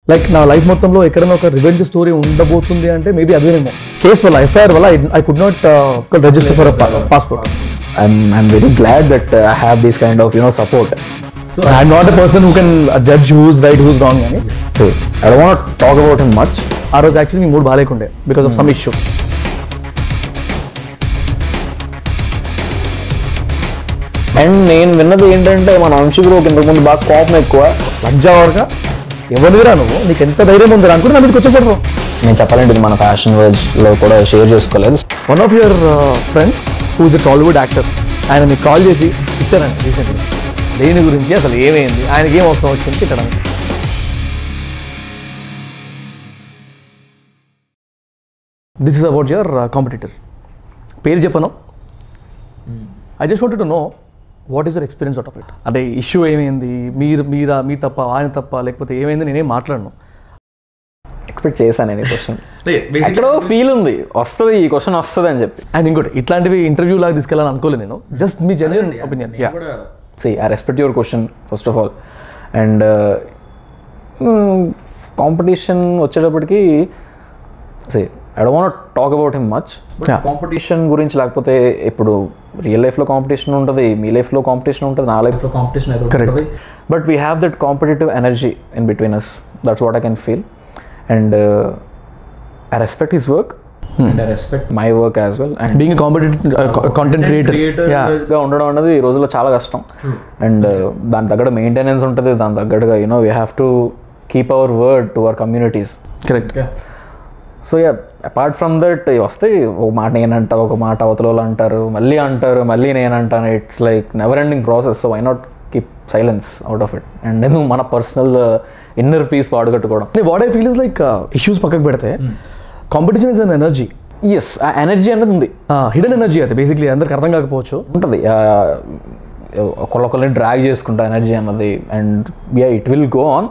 Like నా life మొత్తంలో ఎక్కడైనా ఒక రివెంజ్ స్టోరీ ఉండబోతుంది అంటే మేబీ అదేనేమో కేసు వల్ల ఎఫ్ఐఆర్ వల్ల I could not register for passport I'm, I'm very glad that uh, I have this kind of, you know, support. So I'm not a person who can judge who's right who's wrong అని So, I don't want to talk about him much. ఆ రోజు actually మీ మూడు బాగాలేకుండే because of some issue and నేను విన్నది ఏంటంటే మన వంశీ బ్రోకి ఇంతకుముందు బాగా కోపం ఎక్కువ లజ్జావర్గా ఎవరిదిరా నువ్వు నీకు ఎంత ధైర్యం ఉందిరా అనుకుంటే నా మీదకి వచ్చేసారు నేను చెప్పాలంటే ఇది మన ఫ్యాషన్ లో కూడా షేర్ చేసుకోలేదు one of your friend who's a Tollywood actor ఆయన మీకు కాల్ చేసి ఇచ్చారండి రీసెంట్గా దేని గురించి అసలు ఏమైంది ఆయనకి ఏం అవసరం వచ్చింది తిట్టడానికి this is about your competitor పేరు చెప్పను I just want to know what is your experience out of it అంటే ఇష్యూ ఏమైంది మీరు మీరా మీ తప్ప ఆయన తప్ప లేకపోతే ఏమైంది నేనేం మాట్లాడను ఎక్స్పెక్ట్ చేశాను నేను ఈ క్వశ్చన్ ఎక్కడో ఫీల్ ఉంది వస్తుంది ఈ క్వశ్చన్ వస్తుంది అని చెప్పి అండ్ ఇంకోటి ఇట్లాంటివి ఇంటర్వ్యూ లాగా తీసుకెళ్ళాలని అనుకోలేదు నేను జస్ట్ మీ genuine opinion yeah see I respect your question first of all and competition వచ్చేటప్పటికి see I don't want talk about him much Yeah. Competition గురించి లేకపోతే ఇప్పుడు రియల్ లైఫ్లో కాంపిటీషన్ ఉంటుంది మీ లైఫ్లో కాంపిటీషన్ ఉంటుంది నా లైఫ్లో కాంపిటీషన్ అయితే Correct. ఉంటుంది but we have that competitive energy in between us that's what I can feel and I respect his work and I respect my work as well and being competitive content creator yeah గా ఉండడం అనేది ఈ రోజుల్లో చాలా కష్టం and దాని తగ్గట్టు maintenance ఉంటుంది దాని తగ్గట్టుగా you know we have to keep our word to our communities correct so yeah apart from that వస్తే ఒక మాట నేనంటా ఒక మాట అవతల వాళ్ళు అంటారు మళ్ళీ అంటారు మళ్ళీ నేను అంటాను it's like never ending process so why not keep silence out of it and ఎందుకు మన పర్సనల్ ఇన్నర్ పీస్ పాడుగట్టుకోవడం what I feel is like issues పక్కకు పెడితే competition is an energy is ఆ ఎనర్జీ అనేది ఉంది హిడెన్ ఎనర్జీ అయితే basically అందరికి అర్థం కాకపోవచ్చు ఉంటుంది ఒకళ్ళొకరిని డ్రాగ్ చేసుకుంటా ఎనర్జీ అన్నది and yeah it will go on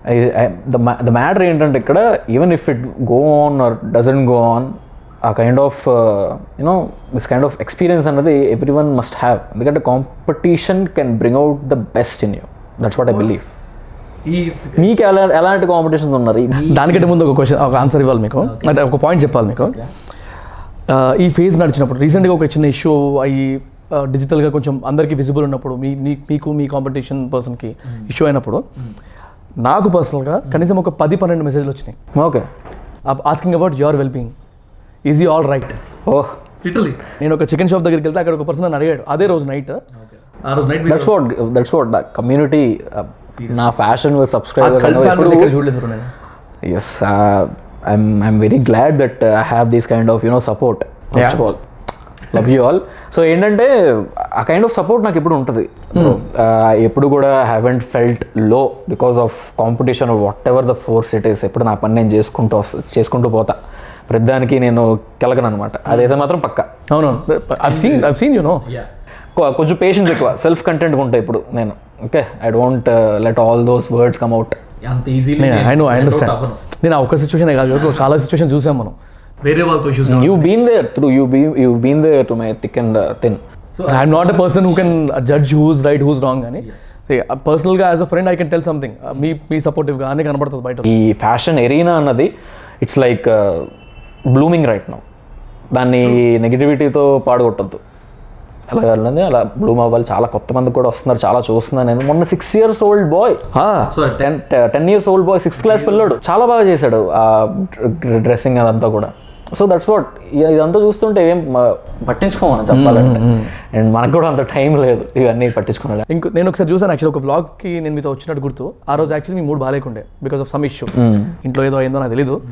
the matter ఏంటంటే ఇక్కడ even if it go on or doesn't go on uh kind of you know this kind of experience అన్నది ఎవ్రీ వన్ మస్ట్ హ్యావ్ ఎందుకంటే competition can bring out the best in you that's what I believe మీకు ఎలా ఎలాంటి competitions ఉన్నారు దానికంటే ముందు ఒక question ఒక ఆన్సర్ ఇవ్వాలి మీకు అంటే ఒక పాయింట్ చెప్పాలి మీకు Uh, ఈ ఫేజ్ నడిచినప్పుడు రీసెంట్గా ఒక చిన్న ఇష్యూ అయ్యి డిజిటల్గా కొంచెం అందరికీ విజిబుల్ ఉన్నప్పుడు మీ మీ- మీకు మీ కాంపిటీషన్ పర్సన్కి ఇష్యూ అయినప్పుడు నాకు పర్సనల్గా కనీసం ఒక పది పన్నెండు మెసేజ్లు వచ్చినాయి okay asking about your well being is you all right oh literally నేను ఒక చికెన్ షాప్ దగ్గరికి వెళ్తే అక్కడ ఒక పర్సన్ నన్ను అడిగాడు అదే రోజు నైట్ ఆ రోజు night that's what that's what the community నా ఫ్యాషన్ సబ్స్క్రైబర్ చూడలేదు bro నేను yes uh, i'm i'm very glad that uh, i have this kind of you know support first Yeah. of all love you all so ఏంటంటే ఆ kind of support నాకు ఎప్పుడు ఉంటుంది ఎప్పుడు కూడా haven't felt low because of competition whatever the force it is ఎప్పుడు నా పని నేను చేసుకుంటూ వస్త- చేసుకుంటూ పోతా ప్రతిదానికి నేను కెలగను అనమాట అదైతే మాత్రం పక్క అవునవును I've seen I've seen you know కొంచెం పేషెన్స్ ఎక్కువ సెల్ఫ్ కంటెంట్ ఉంటాయి ఇప్పుడు నేను okay I don't let all those words come out అంత easily I know I understand నేను ఆ ఒక్క సిచ్యువేషన్ కాదు కదా, చాలా సిచ్యువేషన్ చూసాం మనం వేరే వాళ్ళతో issues you been there through you be you been there to my thick and thin I'm not a person who can judge who's right who's wrong అని పర్సనల్గా as a friend I can tell something మీ మీ సపోర్టివ్గా అనే కనబడుతుంది బయట ఈ fashion arena అన్నది it's like blooming right now దాన్ని నెగిటివిటీతో పాడగొట్టద్దు ఎలాగన్నది అలా బ్లూమ్ అవ్వాలి చాలా కొత్త మంది కూడా వస్తున్నారు చాలా చూస్తున్నాను నేను మొన్న six years old boy so ten ten years old boy sixth class పిల్లాడు చాలా బాగా చేశాడు ఆ డ్రెస్సింగ్ అదంతా కూడా సో దట్స్ వాట్ ఇదంతా చూస్తుంటే ఏం మ- పట్టించుకోమని చెప్పాలంటే అండ్ మనకు కూడా అంత టైం లేదు ఇవన్నీ పట్టించుకునే ఇంకో నేను ఒకసారి చూసాను యాక్చువల్లీ ఒక వ్లాగ్కి నేను మీతో వచ్చినట్టు గుర్తు ఆ రోజు యాక్చువల్లీ మీ మూడు బాగాలేకుండే బికాస్ ఆఫ్ సమ్ ఇష్యూ ఇంట్లో ఏదో అయిందో నాకు తెలీదు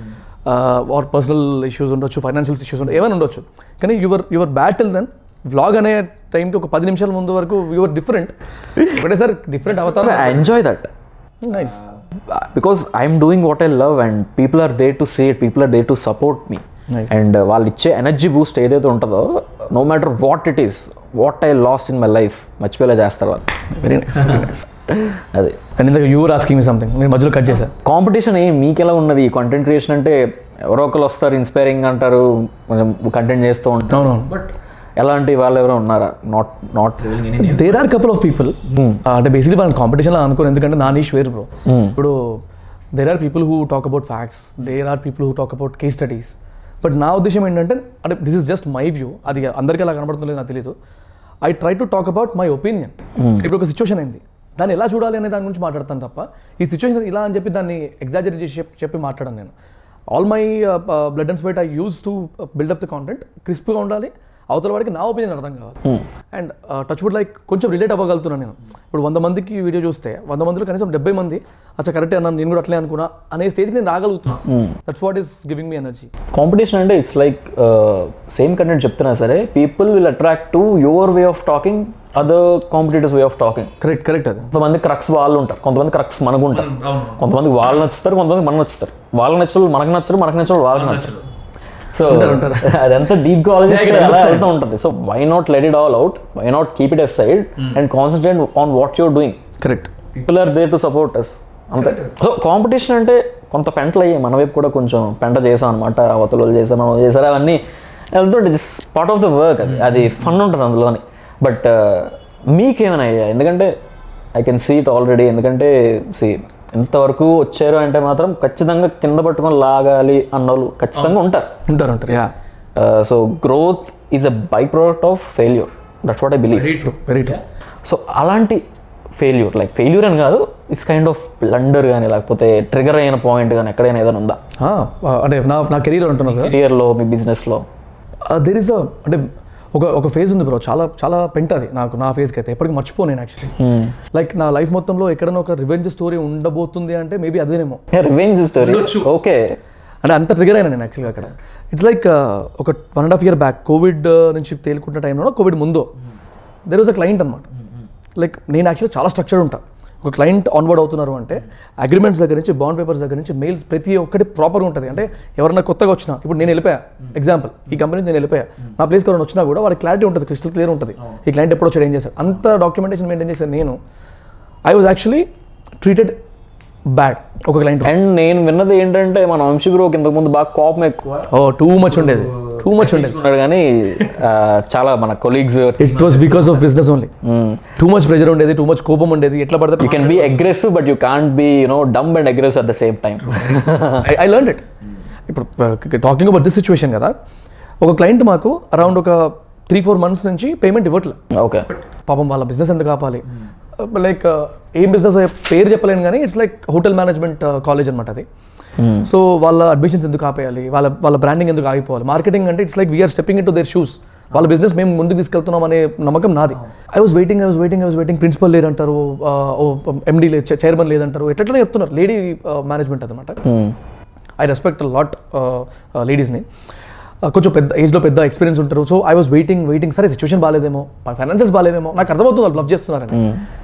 ఆర్ పర్సనల్ ఇష్యూస్ ఉండొచ్చు ఫైనాన్షియల్ ఇష్యూస్ ఉండొచ్చు ఏమైనా ఉండొచ్చు కానీ your your battle then vlog అనే టైంకి ఒక పది నిమిషాల ముందు వరకు యువర్ డిఫరెంట్ ఒకటేసారి డిఫరెంట్ అవుతాను I enjoy that nice because I'm doing what I love and people are there to say it people are there to support me Nice. And వాళ్ళు ఇచ్చే ఎనర్జీ బూస్ట్ ఏదైతే ఉంటుందో no matter what it is what I lost in my life మర్చిపోయేలా చేస్తారు వాళ్ళు very nice very nice అది and ఇందాక you're asking me something నేను మధ్యలో కట్ చేశాను కాంపిటీషన్ ఏం మీకు ఎలా ఉన్నది కంటెంట్ క్రియేషన్ అంటే ఎవరో ఒకరు వస్తారు ఇన్స్పైరింగ్ అంటారు కంటెంట్ చేస్తూ ఉంటారు అవునవును బట్ ఎలాంటి వాళ్ళు ఎవరో ఉన్నారా not not there are couple of people అంటే బేసిక్లీ వాళ్ళని కాంపిటీషన్ అనుకోను ఎందుకంటే నా నీష్ వేరు బ్రో ఇప్పుడు there are people who talk about facts there are people who talk about case studies but నా ఉద్దేశం ఏంటంటే అంటే this is just my view అది అందరికీ అలా కనబడుతుందో నాకు తెలియదు I try to talk about my opinion ఇప్పుడు ఒక సిచ్యువేషన్ అయింది దాన్ని ఎలా చూడాలి అనే దాని గురించి మాట్లాడతాను తప్ప ఈ సిచ్యువేషన్ ఇలా అని చెప్పి దాన్ని ఎగ్జాజరేట్ చేసి చెప్పి- చెప్పి మాట్లాడాను నేను all my blood and sweat I used to build up the content క్రిస్ప్గా ఉండాలి అవతల వాడికి నా ఒపీనియన్ అర్థం కావాలి అండ్ టచ్ వుడ్ లైక్ కొంచెం రిలేట్ అవ్వగలుగుతున్నాను నేను ఇప్పుడు వంద మందికి వీడియో చూస్తే వంద మందిలో కనీసం డెబ్బై మంది అచ్చా కరెక్టే అన్నాను నేను కూడా అట్లే అనుకున్నా అనే స్టేజ్కి నేను రాగలుగుతున్నాను that's what is giving me energy competition అంటే ఇట్స్ లైక్ సేమ్ కంటెంట్ చెప్తున్నా సరే people will attract to your way of talking other competitors way of talking correct correct అది కొంతమంది క్రక్స్ వాళ్ళు ఉంటారు కొంతమంది క్రక్స్ మనకు ఉంటారు అవును కొంతమంది వాళ్ళు నచ్చుతారు కొంతమంది మనకు నచ్చుతారు వాళ్ళకి నచ్చరు మనకు నచ్చరు మనకు నచ్చరు వాళ్ళకి నచ్చరు సో అదంతా డీప్ గా ఆలోచిస్తే అలా వెళ్తూ ఉంటుంది so why not let it all out why not keep it aside and concentrate on what you're doing correct people are there to support us అంతే సో కాంపిటీషన్ అంటే కొంత పెంటలు అయ్యాయి మన వైపు కూడా కొంచెం పెంట చేసాం అనమాట అవతల చేసాను చేశారు అవన్నీ వెళ్తుంటే just part of the work అది అది ఫన్ ఉంటుంది అందులోని బట్ మీకేమైనా అయ్యాయి ఎందుకంటే I can see it already ఎందుకంటే సి ఎంతవరకు వచ్చారు అంటే మాత్రం ఖచ్చితంగా కింద పట్టుకొని లాగాలి అన్నోళ్ళు ఖచ్చితంగా ఉంటారు ఉంటారు ఉంటారు yeah so growth is a byproduct of failure that's what I believe very true very true so అలాంటి ఫెయిల్యూర్ లైక్ ఫెయిల్యూర్ అని కాదు ఇట్స్ కైండ్ ఆఫ్ బ్లండర్ కానీ లేకపోతే ట్రిగర్ అయిన పాయింట్ కానీ ఎక్కడైనా ఏదైనా ఉందా అంటే నా నా కెరీర్ అంటున్నారు కదా కెరియర్లో మీ బిజినెస్లో దెర్ ఇస్ అ అంటే ఒక ఒక ఫేజ్ ఉంది బ్రో చాలా చాలా పెంట అది నాకు నా ఫేజ్కి అయితే ఎప్పటికీ మర్చిపో నేను యాక్చువల్లీ లైక్ నా లైఫ్ మొత్తంలో ఎక్కడైనా ఒక రివెంజ్ స్టోరీ ఉండబోతుంది అంటే మేబీ అదేనేమో రివెంజ్ స్టోరీ ఓకే అంటే అంత ట్రిగర్ అయినా నేను యాక్చువల్గా అక్కడ ఇట్స్ లైక్ ఒక one and half year back covid నుంచి తేలుకుంటున్న టైంలో కోవిడ్ ముందు దెర్ వాజ్ అ క్లయింట్ అనమాట లైక్ నేను యాక్చువల్లీ చాలా స్ట్రక్చర్డ్ ఉంటా ఒక క్లయింట్ ఆన్బోర్డ్ అవుతున్నారు అంటే అగ్రిమెంట్స్ దగ్గర నుంచి బాండ్ పేపర్స్ దగ్గర నుంచి మెయిల్స్ ప్రతి ఒక్కటి ప్రాపర్గా ఉంటుంది అంటే ఎవరైనా కొత్తగా వచ్చినా ఇప్పుడు నేను వెళ్ళిపోయా ఎగ్జాంపుల్ ఈ కంపెనీ నుంచి నేను వెళ్ళిపోయా నా ప్లేస్కి ఎవరైనా వచ్చినా కూడా వాడి క్లారిటీ ఉంటుంది క్రిస్టల్ క్లియర్ ఉంటుంది ఈ క్లయింట్ ఎప్పుడు వచ్చాడు ఏం చేశారు అంత డాక్యుమెంటేషన్ మెయింటైన్ చేశాను నేను I was actually treated bad ఒక క్లయింట్ అండ్ నేను విన్నది ఏంటంటే మన వంశీ బ్రోకి ఇంతకు ముందు బాగా కోపం ఎక్కువ ఓ టూ మచ్ ఉండేది టూ మచ్ ఉండేది ఉన్నాడు కానీ ఆ, చాలా మన colleagues it was because of business only too much pressure ఉండేది టూ మచ్ కోపం ఉండేది ఎట్లా పడితే you can be aggressive but you can't be you know dumb and aggressive at the same time I learn it ఇప్పుడు talking about this situation కదా ఒక client మాకు around ఒక త్రీ ఫోర్ మంత్స్ నుంచి పేమెంట్ ఇవ్వట్లే ఓకే పాపం వాళ్ళ బిజినెస్ ఎంత కాపాలి లైక్ ఏం బిజినెస్ పేరు చెప్పలేను కానీ it's like hotel management college అనమాట అది సో వాళ్ళ అడ్మిషన్స్ ఎందుకు ఆపేయాలి వాళ్ళ వాళ్ళ బ్రాండింగ్ ఎందుకు ఆగిపోవాలి మార్కెటింగ్ అంటే it's like we're stepping into their shoes వాళ్ళ బిజినెస్ మేము ముందుకు తీసుకెళ్తున్నాం అనే నమ్మకం నాది I was waiting I was waiting I was waiting principal లేదంటారు ఎండీ లేదు చైర్మన్ లేదంటారు ఎట్లా చెప్తున్నారు లేడీ మేనేజ్మెంట్ అనమాట ఐ రెస్పెక్ట్ లాట్ లేడీస్ని కొంచెం పెద్ద ఏజ్లో పెద్ద ఎక్స్పీరియన్స్ ఉంటారు so I was waiting waiting సరే సిచ్యువేషన్ బాగాలేదేమో ఫైనాన్సెస్ బాగాలేదేమో నాకు అర్థమవుతుంది వాళ్ళు బ్లఫ్ చేస్తున్నారని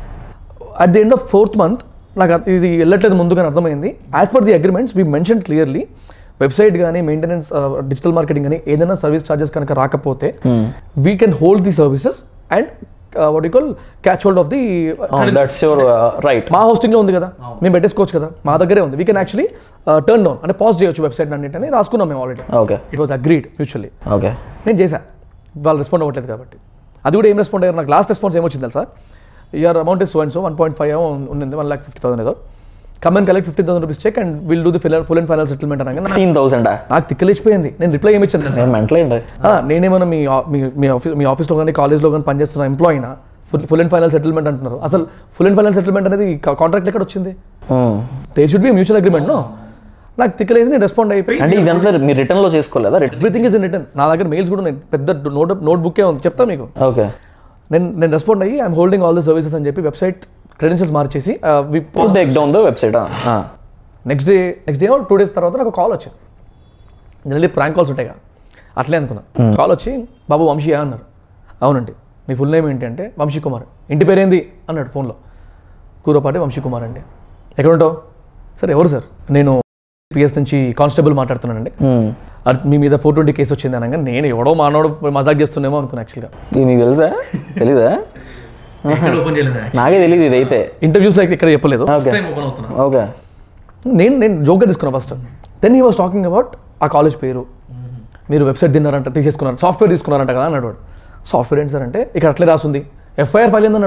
at the end of fourth month నాకు అర్థ- ఇది వెళ్ళట్లేదు ముందుగానే అర్థమైంది as per the agreements we mention clearly website కానీ మెయింటెనెన్స్ డిజిటల్ మార్కెటింగ్ కానీ ఏదైనా సర్వీస్ ఛార్జెస్ కనుక రాకపోతే we can hold the services and what you call catch hold of the that's your right మా హోస్టింగ్లో ఉంది కదా మేము పెట్టేసుకోవచ్చు కదా మా దగ్గరే ఉంది we can actually turn down అంటే పాజ్ చేయొచ్చు వెబ్సైట్ అన్నింటిని రాసుకున్నాం మేము already okay it was agreed mutually okay నేను చేశా వాళ్ళు రెస్పాండ్ అవ్వట్లేదు కాబట్టి అది కూడా ఏం రెస్పాండ్ అయ్యారు నాకు లాస్ట్ రెస్పాన్స్ ఏమొచ్చింది తెలుసా year amount is so and so one point five ఉంది వన్ ల్యాక్ ఫిఫ్టీ థౌసండ్ ఏదో come and collect fifteen thousand rupees cheque and will do the full full and final settlement అనగా నాకు- fifteen thousand నాకు తిక్కలేచిపోయింది నేను reply ఏమి ఇచ్చాను తెలుసా నేను మెంటల్ ఏంటి ఆ, నేనేమన్నా మీ ఆ- మీ మీ ఆఫీస్ మీ ఆఫీస్లో కానీ కాలేజ్లో కానీ పనిచేస్తున్న ఎంప్లాయీనా full full and final settlement అంటున్నారు అసలు ఫుల్ అండ్ ఫైనల్ సెటిల్మెంట్ అనేది కాంట్రాక్ట్ ఎక్కడ వచ్చింది they should be mutual agreement no నాకు తిక్కలేసి నేను రెస్పాండ్ అయిపోయి అంటే ఇదంతా మీరు రిటర్న్ లో చేసుకోలేదా ఎవ్రీథింగ్ ఇస్ ఇన్ రిటర్న్ నా దగ్గర మెయిల్స్ కూడా ఉన్నాయి పెద్ద నోట్ నోట్ బుక్కే ఉంది చెప్తా మీకు ఓకే నేను నేను రెస్పాండ్ అయ్యి I'm holding all the services అని చెప్పి వెబ్సైట్ క్రెడెన్షియల్స్ మార్చేసి we take down the website next day next day two days తర్వాత నాకు కాల్ వచ్చింది జనరల్లీ ప్రాంక్ కాల్స్ ఉంటాయి కదా అట్లే అనుకున్నా కాల్ వచ్చి బాబు వంశీ అన్నారు అవునండి నీ ఫుల్ నేమ్ ఏంటి అంటే వంశీ కుమార్ ఇంటి పేరేంది అన్నాడు ఫోన్లో కూరపాటి వంశీ కుమార్ అండి ఎక్కడ ఉంటావు సార్ ఎవరు సార్ నేను పిఎస్ నుంచి కానిస్టేబుల్ మాట్లాడుతున్నానండి అది మీ మీద ఫోర్ ట్వంటీ కేసు వచ్చింది అనగా నేను ఎవడో మానవుడు మజాక్ చేస్తున్నామో అనుకున్నా యాక్చువల్గా ఇది మీకు తెలుసా తెలీదా ఎక్కడ ఓపెన్ చేయలేదు నాకే తెలియదు ఇదైతే ఇంటర్వ్యూస్లో ఇక్కడ చెప్పలేదు ఓకే టైం ఓపెన్ అవుతున్నా ఓకే నేను నేను జోక్గా తీసుకున్నా first then he was talking about ఆ కాలేజ్ పేరు మీరు వెబ్సైట్ తిన్నారంట తీసేసుకున్నారు సాఫ్ట్వేర్ తీసుకున్నారంట కదా అన్నాడు వాడు సాఫ్ట్వేర్ ఏంటి సార్ అంటే ఇక్కడ అట్లే రాసుంది ఎఫ్ఐఆర్ ఫైల్ ఏంది అన్నాడు వాడు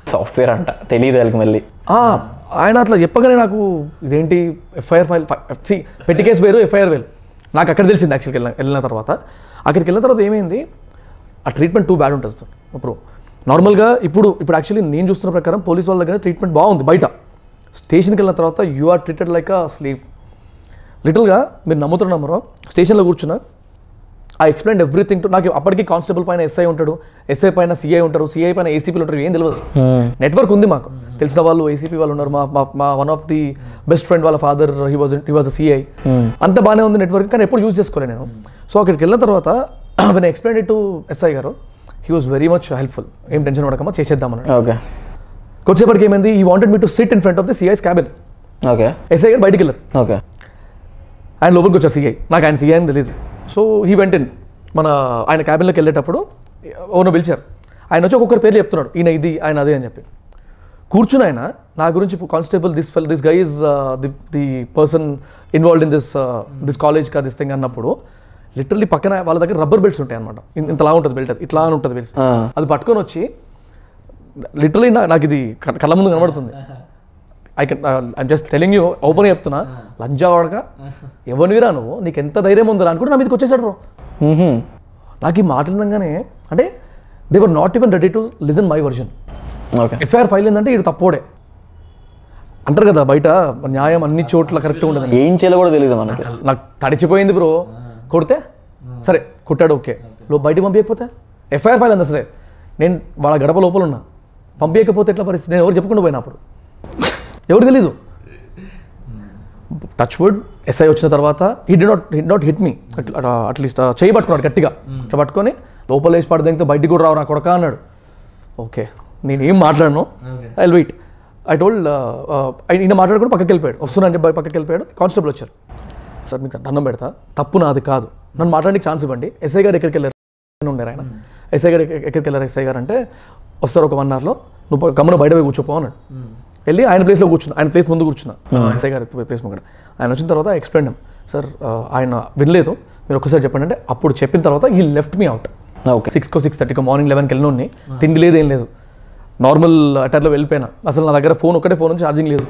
సాఫ్ట్వేర్ అంట తెలియదు వాళ్ళకి మళ్ళీ ఆ, ఆయన అట్లా చెప్పగానే నాకు ఇదేంటి ఎఫ్ఐఆర్ ఫైల్ సి పెట్టి కేసు వేరు ఎఫ్ఐఆర్ వేరు నాకు అక్కడ తెలిసింది యాక్చువల్గా వెళ్ళిన వెళ్ళిన తర్వాత అక్కడికి వెళ్ళిన తర్వాత ఏమైంది ఆ ట్రీట్మెంట్ టూ బ్యాడ్ ఉంటుంది సార్ ఇప్పుడు నార్మల్గా ఇప్పుడు ఇప్పుడు యాక్చువల్లీ నేను చూస్తున్న ప్రకారం పోలీస్ వాళ్ళ దగ్గర ట్రీట్మెంట్ బాగుంది బయట స్టేషన్కి వెళ్ళిన తర్వాత you are treated like a slave లిటిల్గా మీరు నమ్ముతున్న నమ్మరు స్టేషన్లో కూర్చున్నా ఐ ఎక్స్ప్లెయిన్ ఎవ్రీథింగ్ టు నాకు అప్పటికి కానిస్టేబుల్ పైన ఎస్ఐ ఉంటాడు ఎస్ఐ పైన సిఐ ఉంటారు సిఐ పైన ఏసీపీలు ఉంటారు ఏం తెలియదు నెట్వర్క్ ఉంది మాకు తెలిసిన వాళ్ళు ఏసీపీ వాళ్ళు ఉన్నారు మా మా- మా one of the best friend వాళ్ళ father he was he was CI అంత బాగానే ఉంది నెట్వర్క్ కానీ ఎప్పుడు యూజ్ చేసుకోలేదు నేను సో అక్కడికి వెళ్ళిన తర్వాత when explain it to SI గారు he was very much helpful ఏం టెన్షన్ పడకమా చేసేద్దామన్నాడు ఓకే కొద్దిసేపటికి ఏమైంది he wanted me to sit in front of the CI's cabin okay SI గారు బయటికి వెళ్ళారు ఓకే ఆయన లోపలికి వచ్చారు సీఐ నాకు ఆయన సీఐ అని తెలియదు సో హీ వెంట ఇన్ మన ఆయన క్యాబిన్లోకి వెళ్ళేటప్పుడు ఓనో పిలిచారు ఆయన వచ్చి ఒక్కొక్కరి పేర్లు చెప్తున్నాడు ఈయన ఇది ఆయన అదే అని చెప్పి కూర్చుని ఆయన నా గురించి constable this fell this guy is the the person involved in this this college కా దిస్ థింగ్ అన్నప్పుడు లిటరల్లీ పక్కన వాళ్ళ దగ్గర రబ్బర్ బెల్ట్స్ ఉంటాయి అనమాట ఇంతలా ఉంటుంది బెల్ట్ అది ఇట్లా అని ఉంటుంది బెల్ట్స్ అది పట్టుకొని వచ్చి లిటరలీ నాకు ఇది క- కళ్ళ ముందు కనబడుతుంది I can I'm just telling you open చెప్తున్నా లంజా వాడగా ఎవరినిరా నువ్వు నీకు ఎంత ధైర్యం ఉందిరా అనుకుంటే నా మీదకి వచ్చేసాడు బ్రో నాకు ఈ మాట వినగానే అంటే they were not even ready to listen my version okay FIR file ఏంటంటే ఇది తప్పోడే అంటారు కదా బయట న్యాయం అన్ని చోట్ల కరెక్ట్గా ఉండదు ఏం చేయాలో కూడా తెలియదు మనకి నాకు తడిచిపోయింది బ్రో కొడితే సరే కొట్టాడు ఓకే లో బయటికి పంపించకపోతే ఎఫ్ఐఆర్ ఫైల్ అంది సరే నేను వాళ్ళ గడప లోపల ఉన్నా పంపించకపోతే ఎట్లా పరిస్థితి నేను ఎవరు చెప్పుకుంటూ పోయినా అప్పుడు ఎవరు తెలీదు టచ్ వుడ్ ఎస్ఐ వచ్చిన తర్వాత he did not hit not hit me at least చేయి పట్టుకున్నాడు గట్టిగా అట్లా పట్టుకొని లోపల వేసి పడదంతో బయటికి కూడా రావు నా కొడక అన్నాడు ఓకే నేను ఏం మాట్లాడను ఐ వెయిట్ ఐ టోల్డ్ ఈయన మాట్లాడుకుంటూ పక్కకి వెళ్ళిపోయాడు వస్తున్నానంటే బయ- పక్కకి వెళ్ళిపోయాడు కానిస్టేబుల్ వచ్చారు సార్ మీకు దండం పెడతా తప్పు నాది కాదు నన్ను మాట్లాడడానికి ఛాన్స్ ఇవ్వండి ఎస్ఐ గారు ఎక్కడికి వెళ్ళారు అని ఉన్నారు ఆయన ఎస్ఐ గారు ఎక్క- ఎక్కడికి వెళ్ళారు ఎస్ఐ గారు అంటే వస్తారు ఒక వన్ అవర్లో నువ్వు గమనం బయట పోయి కూర్చోపో అన్నాడు వెళ్ళి ఆయన ప్లేస్లో కూర్చున్నా ఆయన ప్లేస్ ముందు కూర్చున్నా ఎస్ఐ గారి ప్లేస్ ముందు ఆయన వచ్చిన తర్వాత ఎక్స్ప్లెయిన్ సార్ ఆయన వినలేదు మీరు ఒక్కసారి చెప్పండి అంటే అప్పుడు చెప్పిన తర్వాత he left me out okay సిక్స్కో సిక్స్ థర్టీకో మార్నింగ్ లెవెన్కి వెళ్ళినోడిని తిండి లేదు ఏం లేదు నార్మల్ అటర్లో వెళ్ళిపోయినా అసలు నా దగ్గర ఫోన్ ఒకటే ఫోన్ ఛార్జింగ్ లేదు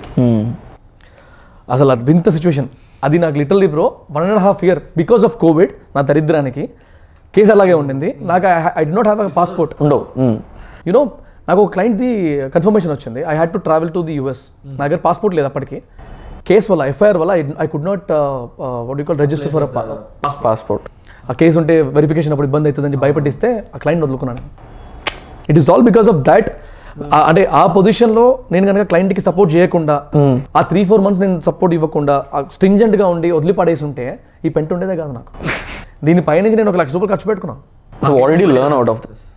అసలు అది వింత సిచ్యువేషన్ అది నాకు literally bro one and half year because of Covid నా దరిద్రానికి కేసు అలాగే ఉండింది నాకు I did not have a passport ఉండవు Mm. యూనో నాకు ఒక క్లయింట్ది కన్ఫర్మేషన్ వచ్చింది I had to travel to the US నా దగ్గర పాస్పోర్ట్ లేదు అప్పటికి కేసు వల్ల ఎఫ్ఐఆర్ వల్ల I could not what call register for passport ఆ కేసు ఉంటే వెరిఫికేషన్ అప్పుడు ఇబ్బంది అవుతుందని భయపడిస్తే ఆ క్లయింట్ వదులుకున్నాను it is all because of that అంటే ఆ పొజిషన్లో నేను కనుక క్లయింట్కి సపోర్ట్ చేయకుండా ఆ త్రీ ఫోర్ మంత్స్ నేను సపోర్ట్ ఇవ్వకుండా స్ట్రింజెంట్గా ఉండి వదిలిపడేసి ఉంటే ఈ పెంట ఉండేదే కాదు నాకు దీనిపై నుంచి నేను ఒక లక్ష రూపాయలు ఖర్చు పెట్టుకున్నాను so already learn out of this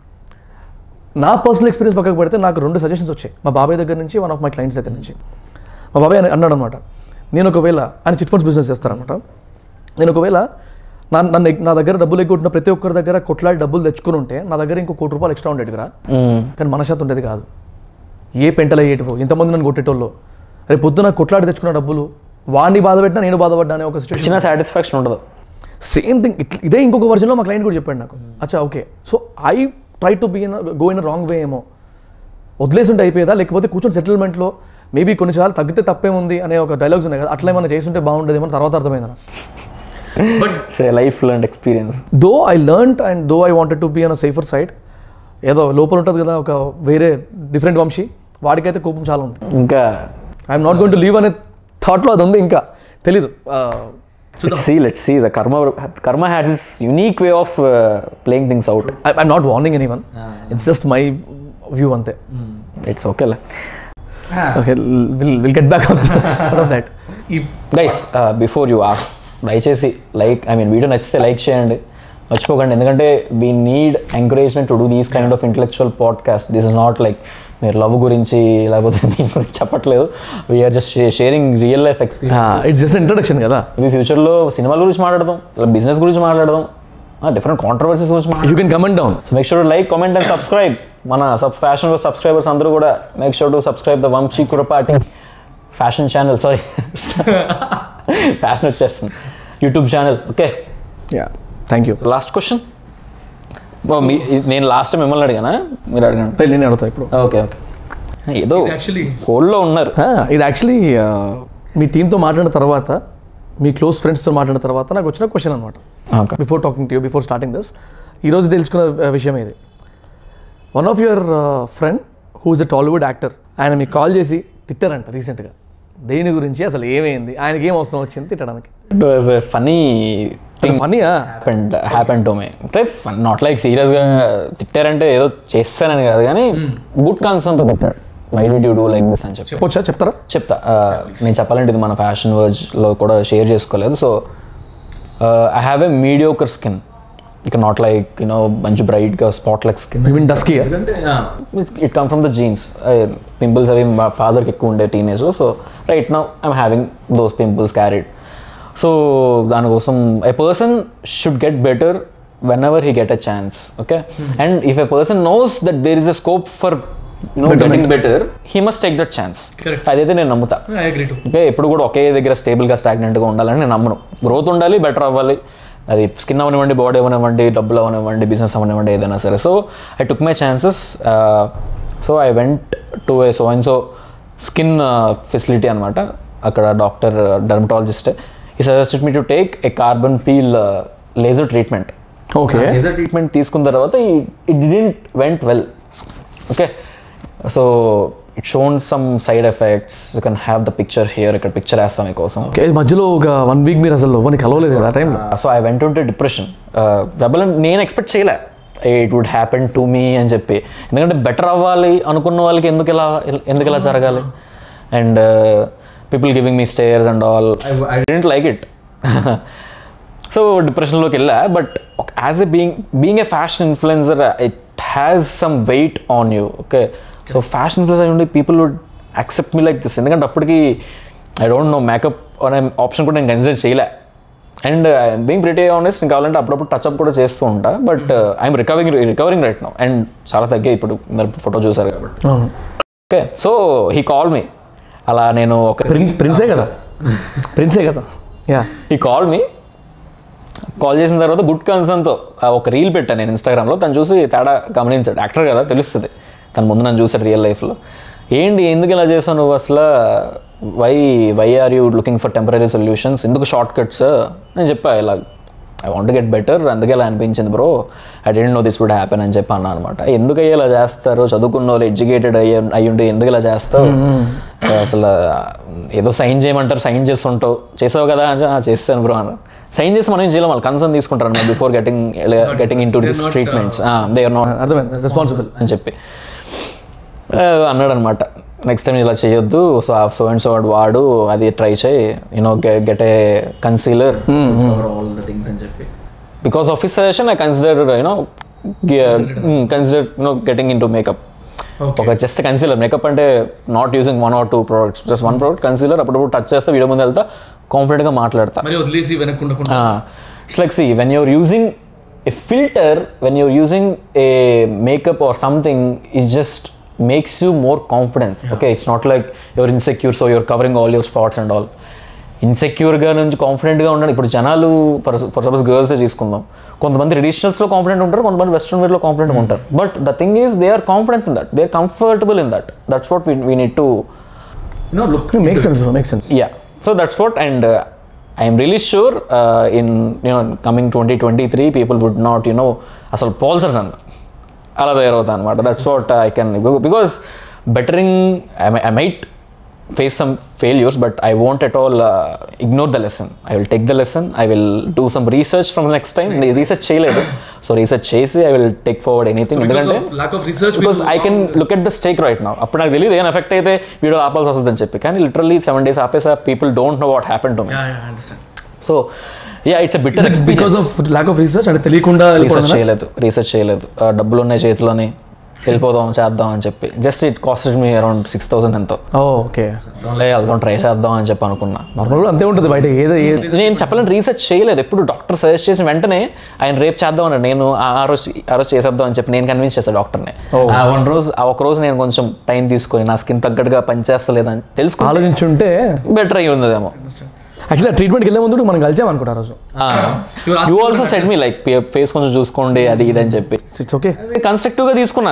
నా పర్సనల్ ఎక్స్పీరియన్స్ పక్కకు పెడితే నాకు రెండు సజెషన్స్ వచ్చాయి మా బాబాయ్ దగ్గర నుంచి వన్ ఆఫ్ మై క్లయింట్స్ దగ్గర నుంచి మా బాబాయ్ అన్న- అన్నాడు అనమాట నేను ఒకవేళ ఆయన చిట్ ఫండ్స్ బిజినెస్ చేస్తారనమాట నేను ఒకవేళ నా నన్ను నా దగ్గర డబ్బులు ఎక్కువ ప్రతి ఒక్కరి దగ్గర కొట్లాడి డబ్బులు తెచ్చుకుని ఉంటే నా దగ్గర ఇంకో కోటి రూపాయలు ఎక్స్ట్రా ఉండేది కదా కానీ మనశ్శాంతి ఉండేది కాదు ఏ పెంటలు అయ్యేటివో ఇంతమంది నన్ను కొట్టేటోళ్ళు రేపు పొద్దున కొట్లాడి తెచ్చుకున్న డబ్బులు వాడిని బాధపెట్టినా నేను బాధపడ్డా అనే ఒక సిచ్యువేషన్ చిన్న సాటిస్ఫాక్షన్ ఉండదు సేమ్ థింగ్ ఇదే ఇంకొక వర్జన్లో మా క్లయింట్ కూడా చెప్పాడు నాకు అచ్చా okay so I try to be in go in wrong way ఏమో వదిలేసి ఉంటే అయిపోయేదా లేకపోతే కూర్చొని సెటిల్మెంట్లో మేబీ కొన్నిసార్లు తగ్గితే తప్పేముంది అనే ఒక డైలాగ్స్ ఉన్నాయి కదా అట్లా ఏమైనా చేస్తుంటే బాగుండేదేమో అని తర్వాత అర్థమైంది నాకు but life learn experience though I learned and though I wanted to be on safer side ఏదో లోపల ఉంటుంది కదా ఒక వేరే డిఫరెంట్ వంశీ వాడికైతే కోపం చాలా ఉంది ఇంకా I'm not going to leave అనే థాట్లో అది ఉంది ఇంకా తెలీదు let see let see the karma karma has this unique way of playing things out I'm not warning any one it's just my view అంతే ఇట్స్ ఓకేలా okay will will get back out of that hey guys before you as దయచేసి like I mean video నచ్చితే like చేయండి మర్చిపోకండి ఎందుకంటే we need encouragement to do these kind of intellectual podcast this is not like మీరు love గురించి లేకపోతే దీని గురించి చెప్పట్లేదు we're just sharing real life experience it's just introduction కదా ఇవి ఫ్యూచర్లో సినిమాల గురించి మాట్లాడదాం లేదా బిజినెస్ గురించి మాట్లాడదాం డిఫరెంట్ కాంట్రవర్సీస్ గురించి మాట్లాడదాం you can comment down make sure like comment and subscribe మన సబ్ ఫ్యాషన్ సబ్స్క్రైబర్స్ అందరూ కూడా make sure to subscribe the Vamsi Kurapati fashion channel sorry fashion వచ్చేస్తుంది YouTube channel okay yeah thank you last question మీ నేను last మిమ్మల్ని అడిగానా మీరు అడగండి నేను అడుగుతా ఇప్పుడు ఓకే ఓకే ఏదో యాక్చువల్లీ కోల్డ్లో ఉన్నారు ఇది యాక్చువల్లీ మీ టీంతో మాట్లాడిన తర్వాత మీ క్లోజ్ ఫ్రెండ్స్తో మాట్లాడిన తర్వాత నాకు వచ్చిన క్వశ్చన్ అనమాట okay before talking to you before starting this ఈరోజు తెలుసుకున్న uh, విషయం ఇది one of your friend who's a Tollywood actor ఆయన మీకు కాల్ చేసి తిట్టారంట రీసెంట్గా దేని గురించి అసలు ఏమైంది ఆయనకి ఏం అవసరం వచ్చింది తిట్టడానికి it was a funny thing ఫన్నీయా హ్యాపెండ్ హ్యాపెన్ టు మీ అంటే నాట్ లైక్ సీరియస్గా తిట్టారంటే ఏదో చేస్తానని కాదు కానీ గుడ్ కన్సర్న్తో పెట్టాడు why did you do like this అని చెప్పి చెప్పొచ్చా చెప్తారా చెప్తా ఆ, నేను చెప్పాలంటే ఇది మన ఫ్యాషన్ వర్జ్లో కూడా షేర్ చేసుకోలేదు so I have a mediocre skin ఇక నాట్ లైక్ యూనో మంచి బ్రైట్గా spot like skin mean dusky it come from the genes pimples అవి మా ఫాదర్కి ఎక్కువ ఉండే టీనేజ్లో so right now I'm having those pimples carried so దానికోసం a person should get better whenever he get a chance okay and if a person knows that there is a scope for you know getting better he must take that chance Correct. అదైతే నేను నమ్ముతా I agree to అంటే ఎప్పుడు కూడా ఒకే దగ్గర స్టేబుల్గా స్టాగ్నెంట్గా ఉండాలని నేను నమ్మను గ్రోత్ ఉండాలి బెటర్ అవ్వాలి అది స్కిన్ అవనివ్వండి బాడీ అవనివ్వండి డబ్బులు అవనివ్వండి బిజినెస్ అవనివ్వండి ఏదైనా సరే so I took my chances so I went to a so and so skin facility అనమాట అక్కడ doctor dermatologist he suggested me to take a carbon peel laser treatment okay laser treatment తీసుకున్న తర్వాత it didn't went well okay so it shown some side effects you can have the picture here ఇక్కడ picture వేస్తాం మీకోసం okay మధ్యలో ఒక one week మీరు అసలు ఎవరిని కలవలేదు కదా ఆ టైంలో సో ఐ వెంట్ ఉంటే డిప్రెషన్ డబల్ నేను ఎక్స్పెక్ట్ చేయలే it would happen to me అని చెప్పి ఎందుకంటే బెటర్ అవ్వాలి అనుకున్న వాళ్ళకి ఎందుకు ఇలా ఎందుకు ఇలా జరగాలి and people giving me stares and all I didn't like it so డిప్రెషన్లోకి వెళ్ళా but as a being being a fashion influencer it has some weight on you okay so fashion influencer ఉండి people would accept me like this ఎందుకంటే అప్పటికి I don't know makeup అనే option కూడా నేను consider చేయలే and being pretty honest నేను కావాలంటే అప్పుడప్పుడు టచ్అప్ కూడా చేస్తూ ఉంటా but I'm recovering recovering right now and చాలా తగ్గాయి ఇప్పుడు మీరు ఫోటో చూసారు కాబట్టి అవును okay so he call me అలా నేను ఒక ప్రిన్స్ ప్రిన్సే కదా ప్రిన్సే కదా యా ఈ కాల్ మీ కాల్ చేసిన తర్వాత గుడ్ కన్సర్న్తో ఒక రీల్ పెట్టాను నేను ఇన్స్టాగ్రామ్లో తను చూసి తేడా గమనించాడు యాక్టర్ కదా తెలుస్తుంది తను ముందు నన్ను చూసాడు రియల్ లైఫ్లో ఏంటి ఎందుకు ఇలా చేసావు నువ్వు అసలు why why are you looking for temporary solutions ఎందుకు షార్ట్ కట్స్ నేను చెప్పా ఇలా ఐ వాంట్ గెట్ బెటర్ అందుకే ఇలా అనిపించింది bro I didn't know this would happen అని చెప్పి అన్నా అనమాట ఎందుకు అయ్యి ఇలా చేస్తారు చదువుకున్న వాళ్ళు ఎడ్యుకేటెడ్ అయ్యి అయ్యుండి ఎందుకు ఇలా చేస్తావు అసలు ఏదో సైన్ చేయమంటారు సైన్ చేస్తుంటావు చేసావు కదా అంటే "ఆ, చేస్తాను బ్రో అని సైన్ చేసి మనం ఏం చేయలేం వాళ్ళు కన్సర్న్ తీసుకుంటారు before getting getting into this treatments they are not అర్థమైంది రెస్పాన్సిబుల్ అని చెప్పి అన్నాడు అనమాట నెక్స్ట్ టైం ఇలా చేయొద్దు సో సో అండ్ సో వాడు వాడు అది ట్రై చేయి you know get a concealer all the things అని చెప్పి because of his suggestion I consider you know consider you know getting into makeup ఒక జస్ట్ కన్సీలర్ మేకప్ అంటే not using one or two products just one product concealer అప్పుడప్పుడు touch చేస్తే video ముందు వెళ్తా కాన్ఫిడెంట్గా మాట్లాడతా మరి వదిలేసి వెనక్కి ఉండకుండా it's like see when you're using a filter when you're using a makeup or something is just makes you more confidence okay it's not like your insecure so your covering all your spots and all ఇన్సెక్యూర్గా నుంచి కాన్ఫిడెంట్గా ఉండండి ఇప్పుడు జనాలు for for suppose girls తీసుకుందాం కొంతమంది ట్రెడిషనల్స్లో confident ఉంటారు కొంతమంది వెస్ట్రన్ వేర్లో కాన్ఫిడెంట్ ఉంటారు but the thing is they are confident in that they are comfortable in that that's what we need to you know look make sense bro make sense yeah so that's what and uh, i'm really sure uh, in you know coming 2023 people would not you know అసలు పోల్చరు నన్ను అలా తయారవుతా అనమాట that's what I can because bettering I might face some failures but I won't at all ignore the lesson I will take the lesson I will do some research from next time research చేయలేదు so research చేసి I will take forward anything ఎందుకంటే lack of research because I can look at the stake right now అప్పుడు నాకు తెలియదు ఏం effect అయితే video ఆపాల్సి వస్తుందని చెప్పి కానీ లిటరల్లీ సెవెన్ డేస్ ఆపేసా people don't know what happen to me understand so yeah it's bitter because of lack of research అంటే తెలియకుండా రీసెర్చ్ చేయలేదు రీసెర్చ్ చేయలేదు ఆ, డబ్బులు ఉన్నాయి చేతిలోని వెళ్ళిపోదాం చేద్దాం అని చెప్పి just it cost me around six thousand ఎంతో ఓకే వెళ్దాం ట్రై చేద్దాం అని చెప్పి అనుకున్నా నార్మల్గా అంతే ఉంటుంది బయట ఏదో ఏ నేను చెప్పలేను రీసెర్చ్ చేయలేదు ఎప్పుడు డాక్టర్ సజెస్ట్ చేసిన వెంటనే ఆయన రేపు చేద్దాం అన్నాడు నేను ఆ ఆ రోజు ఆ రోజు చేసేద్దాం అని చెప్పి నేను కన్విన్స్ చేశాను డాక్టర్ని ఆ వన్ రోజు ఆ ఒక రోజు నేను కొంచెం టైం తీసుకొని నా స్కిన్ తగ్గట్టుగా పనిచేస్తలేదని తెలుసుకుని ఆలోచించుంటే బెటర్ అయ్యి ఉందేమో యాక్చువల్లీ ట్రీట్మెంట్కి వెళ్ళే ముందు మనం కలిసాం అనుకుంటా ఆ రోజు you also said me like face కొంచెం చూసుకోండి అది ఇది అని చెప్పి ఇట్స్ ఓకే కన్స్ట్రక్టివ్గా తీసుకున్నాను నేను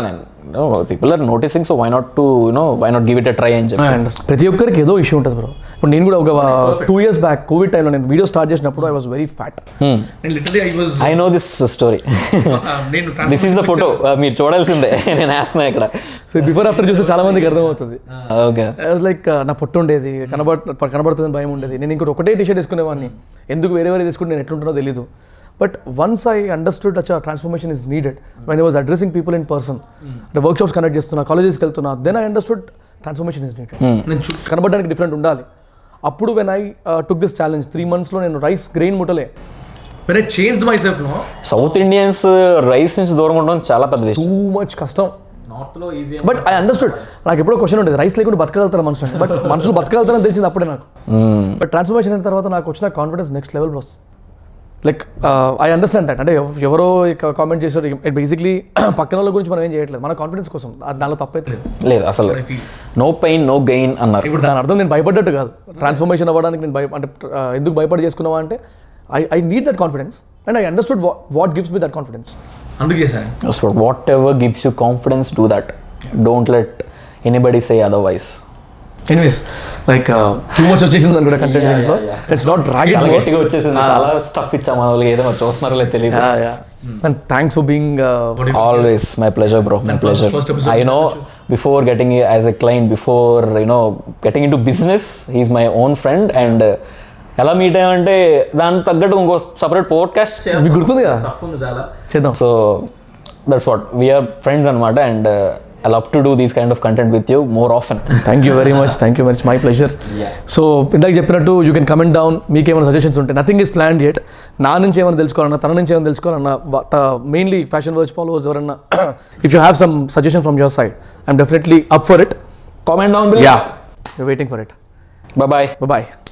people are noticing so why not to you know why not give it a try అని చెప్పి అండ్ ప్రతి ఒక్కరికి ఏదో ఇష్యూ ఉంటుంది బ్రో ఇప్పుడు నేను కూడా ఒక టూ ఇయర్స్ బ్యాక్ కోవిడ్ టైంలో నేను వీడియో స్టార్ట్ చేసినప్పుడు ఐ వాస్ వెరీ ఫ్యాట్ నేను literally I was I know this story నేను దిస్ ఈస్ ద ఫోటో మీరు చూడాల్సిందే నేను వేస్తున్నా ఇక్కడ సో బిఫోర్ ఆఫ్టర్ చూస్తే చాలా మందికి అర్థమవుతుంది ఓకే ఐ వాజ్ లైక్ నా పొట్టు ఉండేది కనబడ కనబడుతుందని భయం ఉండేది నేను ఇంకోటి ఒకటే టీ షర్ట్ వేసుకునేవాడిని ఎందుకు వేరే వేరే తీసుకుంటే నేను ఎట్లుంటానో తెలియదు but once I understood each transformation is needed when I was addressing people in person అంటే వర్క్ షాప్స్ కండక్ట్ చేస్తున్నా కాలేజెస్కి వెళ్తున్నా then I understood transformation is needed నేను చూ కనబడడానికి డిఫరెంట్ ఉండాలి అప్పుడు when I took this challenge three మంత్స్లో నేను రైస్ గ్రెయిన్ ముట్టలే when I change myself no South Indians rice నుంచి దూరం ఉండడం చాలా పెద్ద విషయం టూ మచ్ కష్టం నార్త్ లో ఈజీ బట్ ఐ అండర్స్టూడ్ నాకు ఎప్పుడో క్వశ్చన్ ఉండేది రైస్ లేకుండా బతకగలుగుతారు మనుషులు బట్ మనుషులు బతకగలుగుతారని తెలిసింది అప్పుడే నాకు Mm. బట్ ట్రాన్స్ఫర్మేషన్ అయిన తర్వాత నాకు వచ్చిన confidence next level bros like I understand that అంటే ఎవ- ఎవరో కామెంట్ చేశారు బేసిక్లీ పక్కన వాళ్ళ గురించి మనం ఏం చేయట్లేదు మన కాన్ఫిడెన్స్ కోసం అది దానిలో తప్పైతే లేదు లేదు అసలు నో పెయిన్ నో గెయిన్ అన్నారు ఇప్పుడు దాని అర్థం నేను భయపడ్డట్టు కాదు ట్రాన్స్ఫర్మేషన్ అవ్వడానికి నేను భయ అంటే uh, ఎందుకు భయపడి చేసుకున్నావా అంటే I I need that confidence and I understood what gives me that confidence అందుకు చేశాను whatever gives you confidence do that don't let anybody say otherwise anyways like too much వచ్చేసింది అని కూడా కంటెంట్ ఇట్స్ నాట్ డ్రాగ్ చాలా గట్టిగా వచ్చేసింది చాలా stuff ఇచ్చాం మన వాళ్ళకి ఏదో మరి చూస్తున్నారో లేదు తెలియదు and thanks for being always my pleasure bro my pleasure first episode I know before getting as a client before you know getting into business he's my own friend and ఎలా meet అయ్యామంటే దానికి తగ్గట్టు ఇంకో separate podcast మీకు గుర్తుంది కదా stuff ఉంది చాలా చేద్దాం so that's what we are friends అనమాట and I love to do these kind of content with you more often thank you very much thank you much my pleasure so ఇందాక చెప్పినట్టు you can comment down మీకు ఏమైనా suggestions ఉంటాయి nothing is plan at నా నుంచి ఏమైనా తెలుసుకోవాలన్నా తన నుంచి ఏమైనా తెలుసుకోవాలన్నా మెయిన్లీ ఫ్యాషన్ వర్చ్ ఫాలోవర్స్ ఎవరన్నా if you have some suggestion from your side I'm definitely up for it comment down yeah you waiting for it bye bye